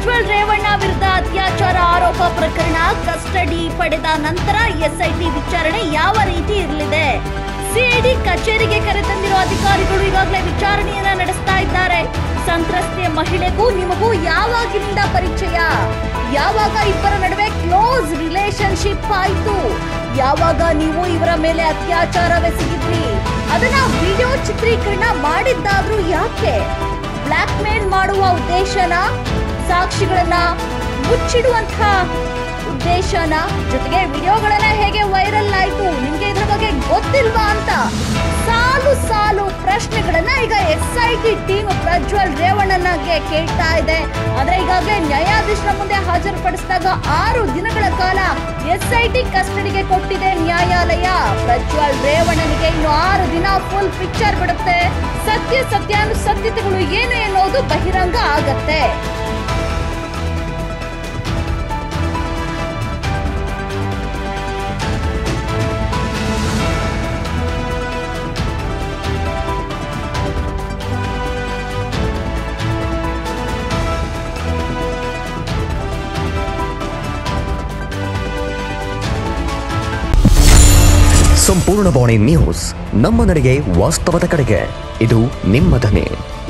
ಪ್ರಜ್ವಲ್ ರೇವಣ್ಣ ವಿರುದ್ಧ ಅತ್ಯಾಚಾರ ಆರೋಪ ಪ್ರಕರಣ ಕಸ್ಟಡಿ ಪಡೆದ ನಂತರ ಎಸ್ಐಟಿ ವಿಚಾರಣೆ ಯಾವ ರೀತಿ ಇರಲಿದೆ ಸಿಐಡಿ ಕಚೇರಿಗೆ ಕರೆತಂದಿರೋ ಅಧಿಕಾರಿಗಳು ಈಗಾಗಲೇ ವಿಚಾರಣೆಯನ್ನ ನಡೆಸ್ತಾ ಇದ್ದಾರೆ ಸಂತ್ರಸ್ತೆ ಮಹಿಳೆಗೂ ನಿಮಗೂ ಯಾವಾಗಿನಿಂದ ಪರಿಚಯ ಯಾವಾಗ ಇಬ್ಬರ ನಡುವೆ ಕ್ಲೋಸ್ ರಿಲೇಶನ್ಶಿಪ್ ಆಯ್ತು ಯಾವಾಗ ನೀವು ಇವರ ಮೇಲೆ ಅತ್ಯಾಚಾರವೆಸಗಿದ್ರಿ ಅದನ್ನ ವಿಡಿಯೋ ಚಿತ್ರೀಕರಣ ಮಾಡಿದ್ದಾದ್ರೂ ಯಾಕೆ ಬ್ಲಾಕ್ ಮೇಲ್ ಮಾಡುವ ಉದ್ದೇಶನ ಸಾಕ್ಷಿಗಳನ್ನ ಮುಚ್ಚಿಡುವಂತ ಉದ್ದೇಶನ ಜೊತೆಗೆ ವಿಡಿಯೋಗಳೆಲ್ಲ ಹೇಗೆ ವೈರಲ್ ಆಯ್ತು ನಿಮ್ಗೆ ಇದ್ರ ಬಗ್ಗೆ ಗೊತ್ತಿಲ್ವಾ ಅಂತ ಸಾಲು ಸಾಲು ಪ್ರಶ್ನೆಗಳನ್ನ ಈಗ S I T team Prajwal ರೇವಣ್ಣನಿಗೆ ಕೇಳ್ತಾ ಇದೆ ಆದ್ರೆ ಈಗಾಗಲೇ ನ್ಯಾಯಾಧೀಶರ ಮುಂದೆ ಹಾಜರುಪಡಿಸಿದಾಗ ಆರು ದಿನಗಳ ಕಾಲ ಎಸ್ ಐ ಟಿ ಕಸ್ಟಡಿಗೆ ಕೊಟ್ಟಿದೆ ನ್ಯಾಯಾಲಯ ಪ್ರಜ್ವಲ್ ರೇವಣ್ಣನಿಗೆ ಇನ್ನು ಆರು ದಿನ ಫುಲ್ ಪಿಕ್ಚರ್ ಬಿಡುತ್ತೆ ಸತ್ಯ ಸತ್ಯಾನುಸತ್ಯತೆಗಳು ಏನು ಎನ್ನುವುದು ಬಹಿರಂಗ ಆಗತ್ತೆ ಸಂಪೂರ್ಣ ಬಾಣಿ ನ್ಯೂಸ್ ನಮ್ಮ ನಡೆಗೆ ವಾಸ್ತವದ ಕಡೆಗೆ ಇದು ನಿಮ್ಮ ಧ್ವನಿ